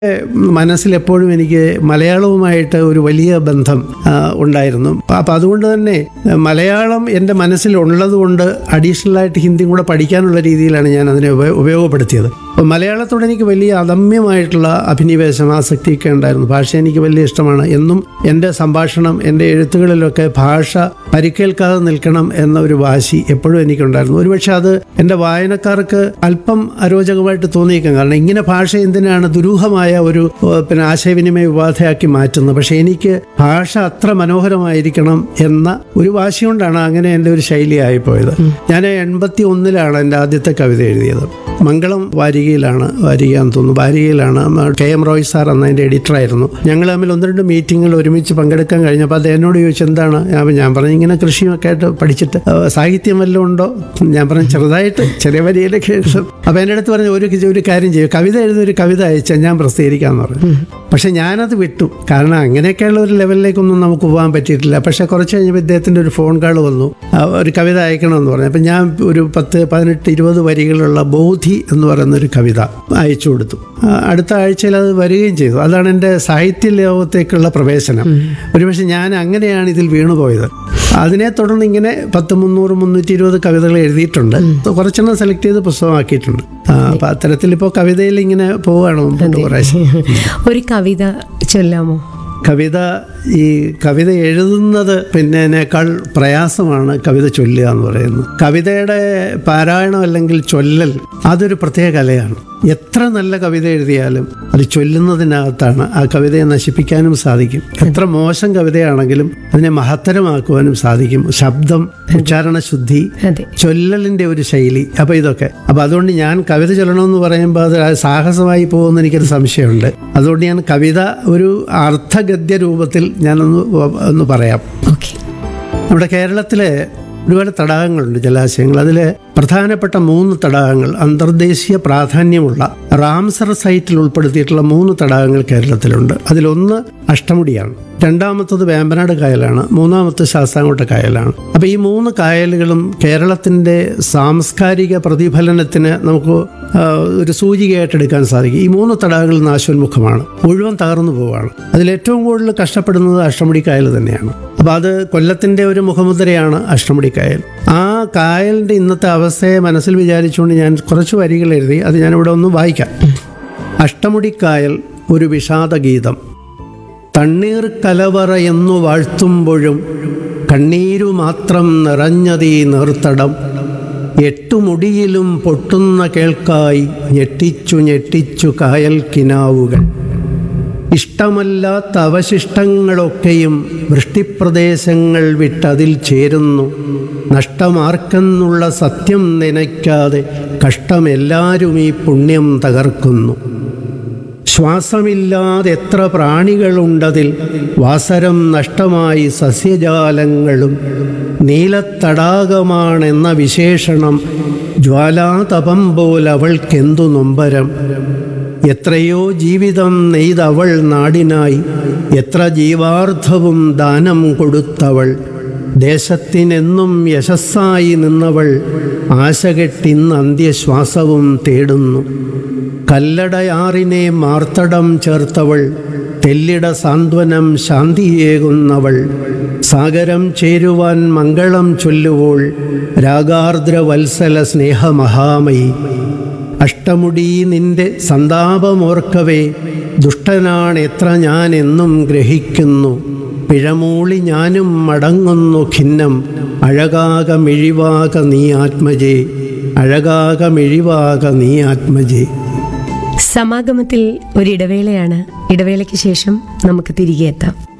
മനസ്സിൽ എപ്പോഴും എനിക്ക് മലയാളവുമായിട്ട് ഒരു വലിയ ബന്ധം ആ, ഉണ്ടായിരുന്നു അപ്പം അതുകൊണ്ട് തന്നെ ആ, മലയാളം എൻ്റെ മനസ്സിൽ ഉള്ളത് കൊണ്ട് അഡീഷണലായിട്ട് ഹിന്ദിയും കൂടെ പഠിക്കാനുള്ള രീതിയിലാണ് ഞാൻ അതിനെ ഉപ- ഉപയോഗപ്പെടുത്തിയത് അപ്പം മലയാളത്തോട് എനിക്ക് വലിയ അദമ്യമായിട്ടുള്ള അഭിനിവേശം ആസക്തിയൊക്കെ ഉണ്ടായിരുന്നു ഭാഷ എനിക്ക് വലിയ ഇഷ്ടമാണ് എന്നും എൻ്റെ സംഭാഷണം എൻ്റെ എഴുത്തുകളിലൊക്കെ ഭാഷ പരിക്കേൽക്കാതെ നിൽക്കണം എന്ന ഒരു വാശി എപ്പോഴും എനിക്കുണ്ടായിരുന്നു ഒരുപക്ഷെ അത് എൻ്റെ വായനക്കാർക്ക് അല്പം അരോചകമായിട്ട് തോന്നിയേക്കാം കാരണം ഇങ്ങനെ ഭാഷ എന്തിനാണ് ദുരൂഹമായ ഒരു ഏഹ്, പിന്നെ ആശയവിനിമയ ഉപാധിയാക്കി മാറ്റുന്നത് പക്ഷേ എനിക്ക് ഭാഷ അത്ര മനോഹരമായിരിക്കണം എന്ന ഒരു വാശി കൊണ്ടാണ് അങ്ങനെ എൻ്റെ ഒരു ശൈലിയായി പോയത് ഞാൻ എൺപത്തി ഒന്നിലാണ് എൻ്റെ ആദ്യത്തെ കവിത എഴുതിയത് മംഗളം വാരികയിലാണ് വാരിക എന്ന് തോന്നുന്നു വാരികയിലാണ് കെ എം റോയ് സാർ അന്ന് അതിൻ്റെ എഡിറ്ററായിരുന്നു ഞങ്ങൾ തമ്മിൽ ഒന്ന് രണ്ട് മീറ്റിങ്ങുകൾ ഒരുമിച്ച് പങ്കെടുക്കാൻ കഴിഞ്ഞപ്പോൾ അത് എന്നോട് ചോദിച്ചു എന്താണ് അപ്പം ഞാൻ പറഞ്ഞു ഇങ്ങനെ കൃഷിയൊക്കെ ആയിട്ട് പഠിച്ചിട്ട് ആ, സാഹിത്യം വല്ലതും ഉണ്ടോ ഞാൻ പറഞ്ഞു ചെറുതായിട്ട് ചെറിയ വരിയിലൊക്കെ എഴുതും അപ്പം എൻ്റെ അടുത്ത് പറഞ്ഞു ഒരു ഒരു കാര്യം ചെയ്യും കവിത എഴുതി ഒരു കവിത അയച്ചാൽ ഞാൻ പ്രസിദ്ധീകരിക്കാമെന്ന് പറഞ്ഞു പക്ഷെ ഞാനത് വിട്ടു കാരണം അങ്ങനെയൊക്കെയുള്ള ഒരു ലെവലിലേക്കൊന്നും നമുക്ക് പോകാൻ പറ്റിയിട്ടില്ല പക്ഷെ കുറച്ച് കഴിഞ്ഞപ്പോൾ ഇദ്ദേഹത്തിൻ്റെ ഒരു ഫോൺ കാൾ വന്നു ആ, ഒരു കവിത അയക്കണമെന്ന് പറഞ്ഞു അപ്പം ഞാൻ ഒരു പത്ത് പതിനെട്ട് ഇരുപത് വരികളുള്ള ബോധി എന്ന് പറയുന്ന ഒരു കവിത അയച്ചു കൊടുത്തു ആ, അടുത്ത ആഴ്ചയിൽ അത് വരികയും ചെയ്തു അതാണ് എൻ്റെ സാഹിത്യ ലോകത്തേക്കുള്ള പ്രവേശനം ഒരുപക്ഷെ ഞാൻ അങ്ങനെയാണ് ഇതിൽ വീണുപോയത് അതിനെ തുടർന്ന് ഇങ്ങനെ പത്ത് മുന്നൂറ് മുന്നൂറ്റി ഇരുപത് കവിതകൾ എഴുതിയിട്ടുണ്ട് കുറച്ചെണ്ണം സെലക്ട് ചെയ്ത് പുസ്തകമാക്കിയിട്ടുണ്ട് ആ, അപ്പം അത്തരത്തിൽ ഇപ്പോൾ കവിതയിൽ ഇങ്ങനെ പോവുകയാണ് മുമ്പോട്ട് കുറേശ്ശെ ഒരു കവിത ചൊല്ലാമോ കവിത ഈ കവിത എഴുതുന്നത് പിന്നേക്കാൾ പ്രയാസമാണ് കവിത ചൊല്ലുക എന്ന് പറയുന്നത് കവിതയുടെ പാരായണം അല്ലെങ്കിൽ ചൊല്ലൽ അതൊരു പ്രത്യേക കലയാണ് എത്ര നല്ല കവിത എഴുതിയാലും അത് ചൊല്ലുന്നതിനകത്താണ് ആ കവിതയെ നശിപ്പിക്കാനും സാധിക്കും എത്ര മോശം കവിതയാണെങ്കിലും അതിനെ മഹത്തരമാക്കുവാനും സാധിക്കും ശബ്ദം ഉച്ചാരണ ശുദ്ധി അതെ ചൊല്ലലിൻ്റെ ഒരു ശൈലി അപ്പോൾ ഇതൊക്കെ അപ്പോൾ അതുകൊണ്ട് ഞാൻ കവിത ചൊല്ലണമെന്ന് പറയുമ്പോൾ അത് സാഹസമായി പോകുമെന്ന് എനിക്കൊരു സംശയമുണ്ട് അതുകൊണ്ട് ഞാൻ കവിത ഒരു അർത്ഥഗദ്യ രൂപത്തിൽ ഞാനൊന്ന് ഒന്ന് പറയാം ഓക്കെ നമ്മുടെ കേരളത്തിലെ ഒരുപാട് തടാകങ്ങളുണ്ട് ജലാശയങ്ങൾ അതിൽ പ്രധാനപ്പെട്ട മൂന്ന് തടാകങ്ങൾ അന്തർദേശീയ പ്രാധാന്യമുള്ള റാംസർ സൈറ്റിൽ ഉൾപ്പെടുത്തിയിട്ടുള്ള മൂന്ന് തടാകങ്ങൾ കേരളത്തിലുണ്ട് അതിലൊന്ന് അഷ്ടമുടിയാണ് രണ്ടാമത്തത് വേമ്പനാട് കായലാണ് മൂന്നാമത്തെ ശാസ്താംകോട്ട കായലാണ് അപ്പോൾ ഈ മൂന്ന് കായലുകളും കേരളത്തിൻ്റെ സാംസ്കാരിക പ്രതിഫലനത്തിന് നമുക്ക് ആ, ഒരു സൂചികയായിട്ട് എടുക്കാൻ സാധിക്കും ഈ മൂന്ന് തടാകങ്ങൾ നാശോന്മുഖമാണ് മുഴുവൻ തകർന്നു പോവുകയാണ് അതിലേറ്റവും കൂടുതൽ കഷ്ടപ്പെടുന്നത് അഷ്ടമുടി കായൽ തന്നെയാണ് അപ്പോൾ അത് കൊല്ലത്തിൻ്റെ ഒരു മുഖമുദ്രയാണ് അഷ്ടമുടി കായൽ ആ കായലിൻ്റെ ഇന്നത്തെ അവസ്ഥയെ മനസ്സിൽ വിചാരിച്ചുകൊണ്ട് ഞാൻ കുറച്ച് വരികൾ എഴുതി അത് ഞാനിവിടെ ഒന്ന് വായിക്കാം അഷ്ടമുടിക്കായൽ ഒരു വിഷാദഗീതം തണ്ണീർ കലവറ എന്നു വാഴ്ത്തുമ്പോഴും കണ്ണീരു മാത്രം നിറഞ്ഞതീ നീർത്തടം എട്ടുമുടിയിലും പൊട്ടുന്ന കേൾക്കായി ഞെട്ടിച്ചു ഞെട്ടിച്ചു കായൽ കിനാവുകൾ ഇഷ്ടമല്ലാത്ത അവശിഷ്ടങ്ങളൊക്കെയും വൃഷ്ടിപ്രദേശങ്ങൾ വിട്ടതിൽ ചേരുന്നു നഷ്ടമാർക്കെന്നുള്ള സത്യം നനയ്ക്കാതെ കഷ്ടമെല്ലാരും ഈ പുണ്യം തകർക്കുന്നു ശ്വാസമില്ലാതെ എത്ര പ്രാണികളുണ്ടതിൽ വാസരം നഷ്ടമായി സസ്യജാലങ്ങളും നീലത്തടാകമാണെന്ന വിശേഷണം ജ്വാലാതപം പോലവൾക്കെന്തു നൊമ്പരം എത്രയോ ജീവിതം നെയ്തവൾ നാടിനായി എത്ര ജീവാർത്ഥവും ദാനം കൊടുത്തവൾ ദേശത്തിനെന്നും യശസ്സായി നിന്നവൾ ആശകെട്ടിന്ന് അന്ത്യശ്വാസവും തേടുന്നു കല്ലടയാറിനെ മാർത്തടം ചേർത്തവൾ തെല്ലിട സാന്ത്വനം ശാന്തിയേകുന്നവൾ സാഗരം ചേരുവാൻ മംഗളം ചൊല്ലുവോൾ രാഗാർദ്ര വത്സല സ്നേഹമഹാമയി അഷ്ടമുടി നിന്റെ സന്താപമോർക്കവേ ദുഷ്ടനാണ് എത്ര ഞാൻ എന്നും ഗ്രഹിക്കുന്നു പിഴമൂളി ഞാനും മടങ്ങുന്നു ഖിന്നം അഴകാക മിഴിവാക നീ ആത്മജേ അഴകാക മിഴിവാക നീ ആത്മജേ സമാഗമത്തിൽ ഒരിടവേളയാണ് ഇടവേളയ്ക്ക് ശേഷം നമുക്ക് തിരികെ എത്താം